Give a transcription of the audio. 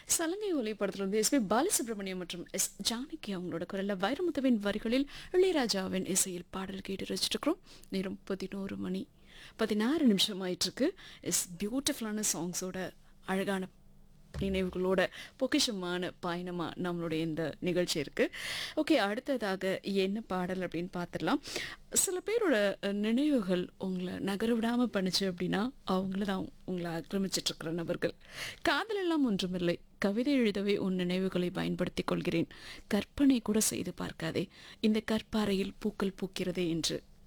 சலங்கை ஒலி படத்திலிருந்து எஸ்பி பாலசுப்ரமணியம் மற்றும் எஸ் ஜானகி அவங்களோட குரல்ல வைரமுத்துவின் வரிகளில் இளையராஜாவின் இசையில் பாடல் கேட்டு ரசிச்சிருக்கிறோம் நேரம் பதினோரு மணி பதினாறு நிமிஷம் ஆயிட்டிருக்கு இஸ் பியூட்டிஃபுல்லான சாங்ஸோட அழகான நினைவுகளோட பொக்கிஷமான பயணமாக நம்மளுடைய இந்த நிகழ்ச்சி இருக்குது ஓகே அடுத்ததாக என்ன பாடல் அப்படின்னு பார்த்துடலாம் சில பேரோட அஹ், நினைவுகள் உங்களை நகர விடாமல் பண்ணுச்சு அப்படின்னா அவங்கள தான் உங்களை ஆக்கிரமிச்சிட்ருக்கிற நபர்கள் காதலெல்லாம் ஒன்றுமில்லை கவிதை எழுதவே உன் நினைவுகளை பயன்படுத்திக் கொள்கிறேன் கற்பனை கூட செய்து பார்க்காதே இந்த கற்பாறையில் பூக்கள் பூக்கிறதே என்று